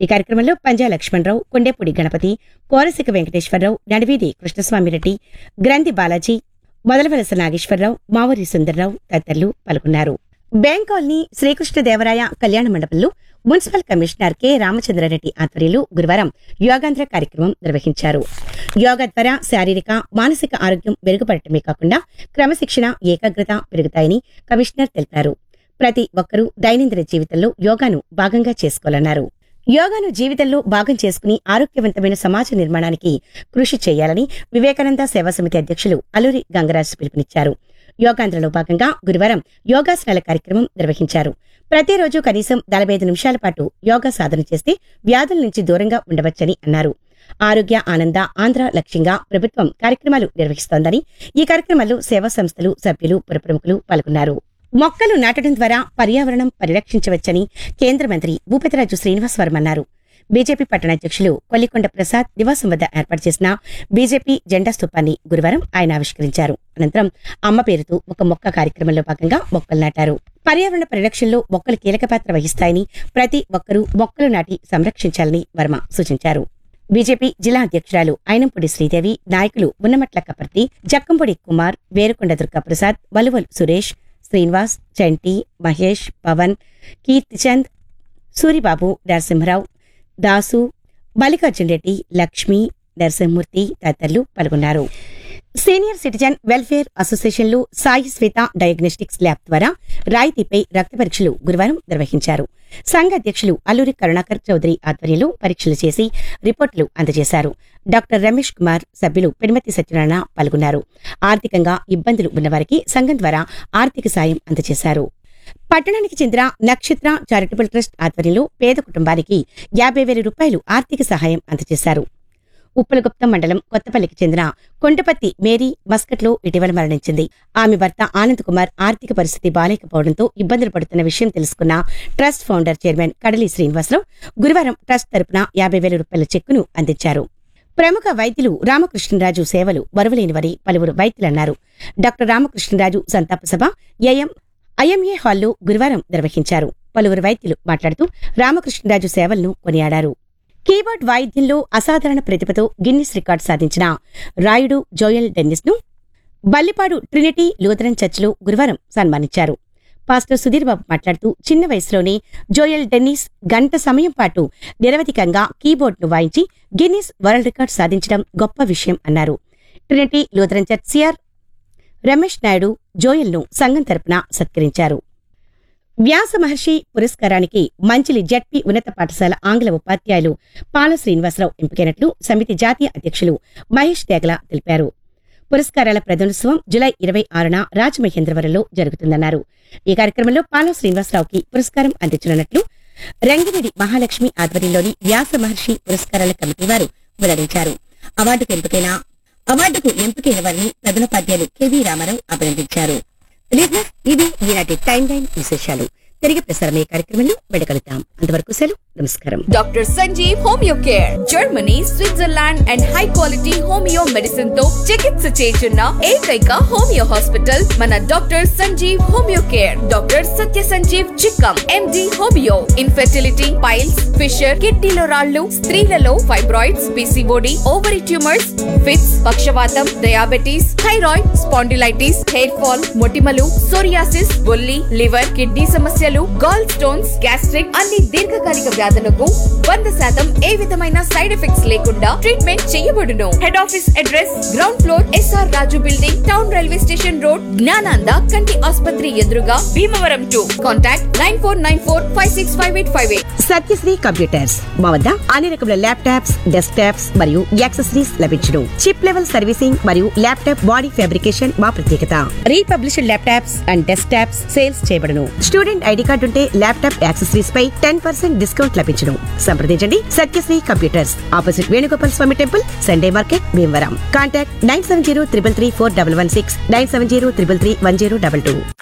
ఈ కార్యక్రమంలో పంజా లక్ష్మణరావు కొండేపూడి గణపతి కోరసిక వెంకటేశ్వరరావు నడివీధి కృష్ణస్వామిరెడ్డి గ్రంథి బాలాజీ మొదలవలస నాగేశ్వరరావు మావూరి సుందర్రావు తదితరులు పాల్గొన్నారు బ్యాంక్ కాలనీ శ్రీకృష్ణదేవరాయ కళ్యాణ మండపంలో మున్సిపల్ కమిషనర్ కె రామచంద్రారెడ్డి ఆధ్వర్యంలో గురువారం యోగాంధ్ర కార్యక్రమం నిర్వహించారు యోగా ద్వారా శారీరక మానసిక ఆరోగ్యం మెరుగుపడటమే కాకుండా క్రమశిక్షణ ఏకాగ్రత పెరుగుతాయని కమిషనర్ తెలిపారు ప్రతి ఒక్కరూ దైనందిన జీవితంలో యోగాను భాగంగా చేసుకోవాలన్నారు యోగాను జీవితంలో భాగం చేసుకుని ఆరోగ్యవంతమైన సమాజ నిర్మాణానికి కృషి చేయాలని వివేకానంద సేవా సమితి అధ్యక్షులు అల్లూరి గంగరాజు పిలుపునిచ్చారు యోగాంధ్రలో భాగంగా గురువారం యోగాసనాల కార్యక్రమం నిర్వహించారు ప్రతిరోజు కనీసం నలభై ఐదు నిమిషాల పాటు యోగా సాధన చేస్తే వ్యాధుల నుంచి దూరంగా ఉండవచ్చని అన్నారు ఆరోగ్య ఆనంద ఆంధ్ర లక్ష్యంగా ప్రభుత్వం కార్యక్రమాలు నిర్వహిస్తోందని ఈ కార్యక్రమాల్లో సేవా సంస్థలు సభ్యులు పురప్రముఖులు పాల్గొన్నారు మొక్కలు నాటడం ద్వారా పర్యావరణం పరిరక్షించవచ్చని కేంద్ర మంత్రి భూపతిరాజు శ్రీనివాస్ వర్మ అన్నారు బీజేపీ పట్టణాధ్యక్షులు కొల్లికొండ ప్రసాద్ నివాసం వద్ద ఏర్పాటు చేసిన బీజేపీ జెండా స్తూపాన్ని గురువారం ఆయన ఆవిష్కరించారు అనంతరం అమ్మ పేరుతో ఒక మొక్క కార్యక్రమంలో భాగంగా మొక్కలు నాటారు పర్యావరణ పరిరక్షణలో మొక్కలు కీలక పాత్ర వహిస్తాయని ప్రతి ఒక్కరూ మొక్కలు నాటి సంరక్షించాలని వర్మ సూచించారు బీజేపీ జిల్లా అధ్యక్షురాలు అయినంపూడి శ్రీదేవి నాయకులు ఉన్నమట్ల కపర్తి జక్కంపొడి కుమార్ వేరుకొండ దుర్గాప్రసాద్ వలువల్ సురేష్ శ్రీనివాస్ చంటి మహేష్ పవన్ కీర్తిచంద్ సూరిబాబు నరసింహరావు దాసు మల్లికార్జున్ రెడ్డి లక్ష్మి నరసింహమూర్తి తదితరులు పాల్గొన్నారు సీనియర్ సిటిజన్ వెల్ఫేర్ అసోసియేషన్లు సాయి శ్వేత డయాగ్నోస్టిక్స్ ల్యాబ్ ద్వారా రాయితీపై రక్త పరీక్షలు గురువారం నిర్వహించారు సంఘ అధ్యక్షులు అల్లూరి కరుణాకర్ చౌదరి ఆధ్వర్యంలో పరీక్షలు చేసి రిపోర్టులు అందజేశారు డాక్టర్ రమేష్ కుమార్ సభ్యులు పెనుమతి సత్యనారాయణ పాల్గొన్నారు ఆర్థికంగా ఇబ్బందులు ఉన్నవారికి సంఘం ద్వారా ఆర్థిక సాయం అందజేశారు పట్టణానికి చెందిన నక్షత్ర చారిటబుల్ ట్రస్ట్ ఆధ్వర్యంలో పేద కుటుంబానికి యాభై వేల రూపాయలు ఆర్థిక సహాయం అందజేశారు ఉప్పలగుప్తం మండలం కొత్తపల్లికి చెందిన కొండపత్తి మేరీ మస్కట్లో ఇటీవల మరణించింది ఆమె భర్త ఆనంద్ కుమార్ ఆర్థిక పరిస్థితి బాలేకపోవడంతో ఇబ్బందులు పడుతున్న విషయం తెలుసుకున్న ట్రస్ట్ ఫౌండర్ చైర్మన్ కడలి శ్రీనివాసరావు గురువారం ట్రస్ట్ తరపున యాభై వేల రూపాయల చెక్కును అందించారు ప్రముఖ వైద్యులు రామకృష్ణరాజు సేవలు వరవలేనివని పలువురు వైద్యులన్నారు డాక్టర్ రామకృష్ణరాజు సంతాప సభ ఏఎం ఐఎంఏ హాల్లో గురువారం నిర్వహించారు పలువురు వైద్యులు మాట్లాడుతూ రామకృష్ణరాజు సేవలను కొనియాడారు కీబోర్డ్ వాయిద్యంలో అసాధారణ ప్రతిభతో గిన్నిస్ రికార్డు సాధించిన రాయుడు జోయల్ డెన్నిస్ ను బల్లిపాడు ట్రినిటీ లూథరన్ చర్చిలో గురువారం సన్మానించారు పాస్టర్ సుధీర్ బాబు మాట్లాడుతూ చిన్న వయసులోనే జోయల్ డెన్నిస్ గంట సమయం పాటు నిరవధికంగా కీబోర్డ్ను వాయించి గిన్నిస్ వరల్డ్ రికార్డ్ సాధించడం గొప్ప విషయం అన్నారు Trinity Lutheran church C R Ramesh Naidu జోయల్ను సంఘం తరపున సత్కరించారు వ్యాస మహర్షి పురస్కారానికి మంచిలి జడ్పీ ఉన్నత పాఠశాల ఆంగ్ల ఉపాధ్యాయులు పాల శ్రీనివాసరావు ఎంపికైనట్లు సమితి జాతీయ అధ్యక్షులు మహేష్ తేగల తెలిపారు పురస్కారాల ప్రధానోత్సవం జులై ఇరవై ఆరున రాజమహేంద్రవరంలో జరుగుతుందన్నారు ఈ కార్యక్రమంలో పాల శ్రీనివాసరావుకి పురస్కారం అందించనున్నట్లు రంగిరెడ్డి మహాలక్ష్మి ఆధ్వర్యంలోని వ్యాస మహర్షి పురస్కారాల కమిటీ వారు వెల్లడించారు అవార్డుకు ఎంపికైన అవార్డుకు ఎంపికైన వారిని ప్రధానోపాధ్యాయులు కెవి రామారావు అభినందించారు లిజనర్స్ ఇది ఈనాటి టైం లైన్ విశేషాలు తిరిగి ప్రసారమయ్యే కార్యక్రమంలో వెడగలుగుతాం అంతవరకు సెలవు నమస్కారం doctor Sanjeev homeo care Germany Switzerland and high quality homeo medicine తో చికిత్స చేస్తున్న ఏకైక హోమియో హాస్పిటల్ మన doctor Sanjeev homeo care doctor Satya Sanjeev Chikkam MD homeo infertility piles fissure కిడ్నీలో రాళ్లు స్త్రీలలో fibroids PCOD ovary tumours fits పక్షవాతం diabetes thyroid spondylitis hair fall మొటిమలు సోరియాసిస్ బొల్లి లివర్ కిడ్నీ సమస్యలు గాల్ స్టోన్స్ గ్యాస్ట్రిక్ అన్ని దీర్ఘకాలిక వ్యాధులకు వంద శాతం ఏ విధమైన సైడ్ ఎఫెక్ట్స్ లేకుండా ట్రీట్మెంట్ చేయబడును head office address ground floor S R Raju building town railway station road Gnananda కంటి ఆసుపత్రి ఎదురుగా Bhimavaram to contact nine four nine four five six five eight five eight Satyasri computers మా వద్ద అన్ని రకముల ల్యాప్టాప్స్ డెస్క్టాప్స్ మరియు యాక్సెసరీస్ లభించును చిప్ లెవెల్ సర్వీసింగ్ మరియు ల్యాప్టాప్ బాడీ ఫ్యాబ్రికేషన్ మా ప్రత్యేకత republished laptops and desktops sales చేయబడును స్టూడెంట్ ఐడి కార్డు ఉంటే ల్యాప్టాప్ యాక్సెసరీస్ పై టెన్ పర్సెంట్ డిస్కౌంట్ లభించును సంప్రదించండి Satyasri computers opposite Venugopal Swamy temple Sunday market Bhimavaram contact nine seven zero triple three four double one six nine seven zero triple three one zero double two